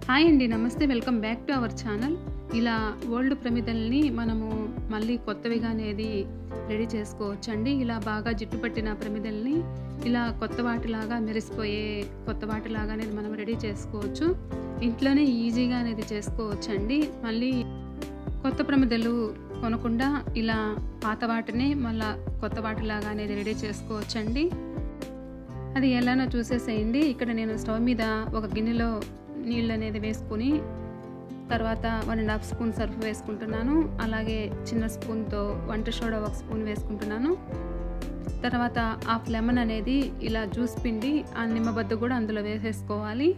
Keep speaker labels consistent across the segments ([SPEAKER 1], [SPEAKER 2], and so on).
[SPEAKER 1] hi అండి నమస్తే welcome back to our channel ఇలా ఓల్డ్ ప్రమిదల్ని మనము మళ్ళీ కొత్తవిగా అనేది రెడీ చేసుకోవచ్చండి ఇలా బాగా జిట్టు పట్టిన ప్రమిదల్ని ఇలా కొత్త వాటిలాగా మెరిసిపోయే కొత్త వాటిలాగా అనేది మనం రెడీ చేసుకోవచ్చు ఇంట్లోనే ఈజీగా అనేది చేసుకోవచ్చండి మళ్ళీ కొత్త ప్రమిదలు కొనకుండా ఇలా పాత వాటిని మళ్ళా కొత్త వాటిలాగా అనేది రెడీ చేసుకోవచ్చండి అది ఎలానో చూసేసేయండి ఇక్కడ నేను స్టవ్ మీద ఒక గిన్నెలో నీళ్ళు అనేది వేసుకుని తర్వాత one and half spoon Surf వేసుకుంటున్నాను అలాగే చిన్న స్పూన్తో వంట సోడా ఒక స్పూన్ వేసుకుంటున్నాను తర్వాత హాఫ్ లెమన్ అనేది ఇలా జ్యూస్ పిండి ఆ నిమ్మబద్ద కూడా అందులో వేసేసుకోవాలి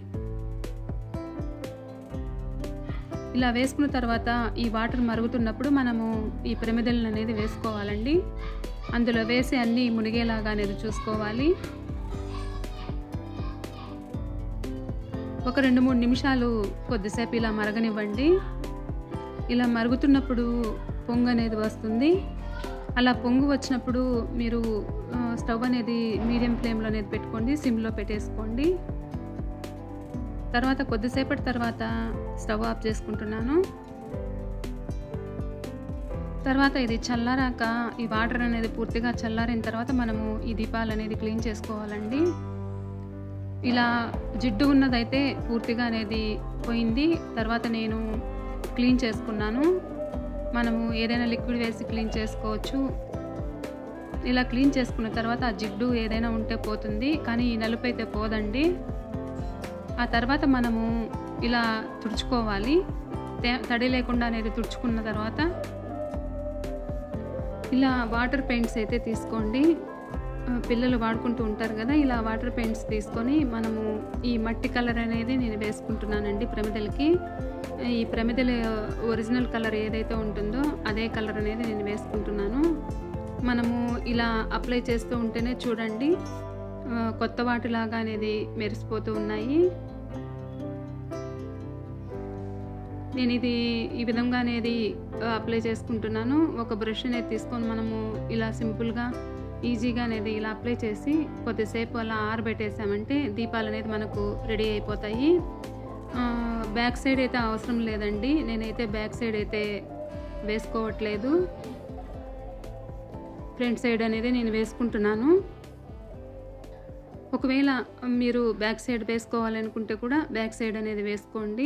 [SPEAKER 1] ఇలా వేసుకున్న తర్వాత ఈ వాటర్ మరుగుతున్నప్పుడు మనము ఈ ప్రమిదలను అనేది వేసుకోవాలండి అందులో వేసి అన్నీ మునిగేలాగా అనేది చూసుకోవాలి ఒక రెండు మూడు నిమిషాలు కొద్దిసేపు ఇలా మరగనివ్వండి ఇలా మరుగుతున్నప్పుడు పొంగు అనేది వస్తుంది అలా పొంగు వచ్చినప్పుడు మీరు స్టవ్ అనేది మీడియం ఫ్లేమ్లో అనేది పెట్టుకోండి సిమ్లో పెట్టేసుకోండి తర్వాత కొద్దిసేపటి తర్వాత స్టవ్ ఆఫ్ చేసుకుంటున్నాను తర్వాత ఇది చల్లారాక ఈ వాటర్ అనేది పూర్తిగా చల్లారిన తర్వాత మనము ఈ దీపాలు అనేది క్లీన్ చేసుకోవాలండి ఇలా జిడ్డు ఉన్నదైతే పూర్తిగా అనేది పోయింది తర్వాత నేను క్లీన్ చేసుకున్నాను మనము ఏదైనా లిక్విడ్ వేసి క్లీన్ చేసుకోవచ్చు ఇలా క్లీన్ చేసుకున్న తర్వాత ఆ జిడ్డు ఏదైనా ఉంటే పోతుంది కానీ ఈ నలుపు అయితే పోదండి ఆ తర్వాత మనము ఇలా తుడుచుకోవాలి తడి లేకుండా అనేది తుడుచుకున్న తర్వాత ఇలా వాటర్ పెయింట్స్ అయితే తీసుకోండి పిల్లలు వాడుకుంటూ ఉంటారు కదా ఇలా వాటర్ పెయింట్స్ తీసుకొని మనము ఈ మట్టి కలర్ అనేది నేను వేసుకుంటున్నానండి ప్రమిదలకి ఈ ప్రమిదల ఒరిజినల్ కలర్ ఏదైతే ఉంటుందో అదే కలర్ అనేది నేను వేసుకుంటున్నాను మనము ఇలా అప్లై చేస్తూ ఉంటేనే చూడండి కొత్త వాటిలాగా అనేది మెరిసిపోతూ ఉన్నాయి నేను ఇది ఈ విధంగా అనేది అప్లై చేసుకుంటున్నాను ఒక బ్రష్ అనేది తీసుకొని మనము ఇలా సింపుల్గా ఈజీగా అనేది ఇలా అప్లై చేసి కొద్దిసేపు అలా ఆరబెట్టేసామంటే దీపాలు అనేది మనకు రెడీ అయిపోతాయి బ్యాక్ సైడ్ అయితే అవసరం లేదండి నేనైతే బ్యాక్ సైడ్ అయితే వేసుకోవట్లేదు ఫ్రంట్ సైడ్ అనేది నేను వేసుకుంటున్నాను ఒకవేళ మీరు బ్యాక్ సైడ్ వేసుకోవాలనుకుంటే కూడా బ్యాక్ సైడ్ అనేది వేసుకోండి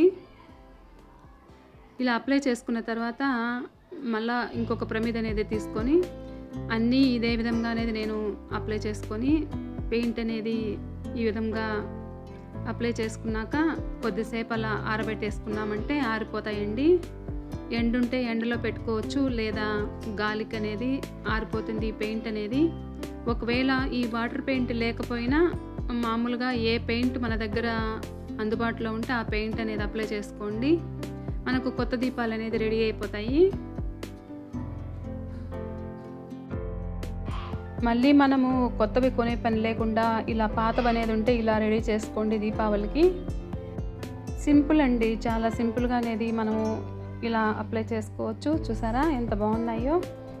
[SPEAKER 1] ఇలా అప్లై చేసుకున్న తర్వాత మళ్ళా ఇంకొక ప్రమిద అనేది తీసుకొని అన్నీ ఇదే విధంగా అనేది నేను అప్లై చేసుకొని పెయింట్ అనేది ఈ విధంగా అప్లై చేసుకున్నాక కొద్దిసేపు అలా ఆరబెట్టేసుకున్నామంటే ఆరిపోతాయండి ఎండుంటే ఎండలో పెట్టుకోవచ్చు లేదా గాలికి అనేది ఆరిపోతుంది ఈ పెయింట్ అనేది ఒకవేళ ఈ వాటర్ పెయింట్ లేకపోయినా మామూలుగా ఏ పెయింట్ మన దగ్గర అందుబాటులో ఉంటే ఆ పెయింట్ అనేది అప్లై చేసుకోండి మనకు కొత్త దీపాలు అనేది రెడీ అయిపోతాయి మళ్ళీ మనము కొత్తవి కొనే పని లేకుండా ఇలా పాతవి అనేది ఉంటే ఇలా రెడీ చేసుకోండి దీపావళికి సింపుల్ అండి చాలా సింపుల్గా అనేది మనము ఇలా అప్లై చేసుకోవచ్చు చూసారా ఎంత బాగున్నాయో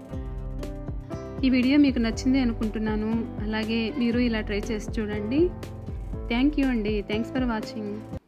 [SPEAKER 1] ఈ వీడియో మీకు నచ్చింది అనుకుంటున్నాను అలాగే మీరు ఇలా ట్రై చేసి చూడండి థ్యాంక్ యూ అండి థ్యాంక్స్ ఫర్ వాచింగ్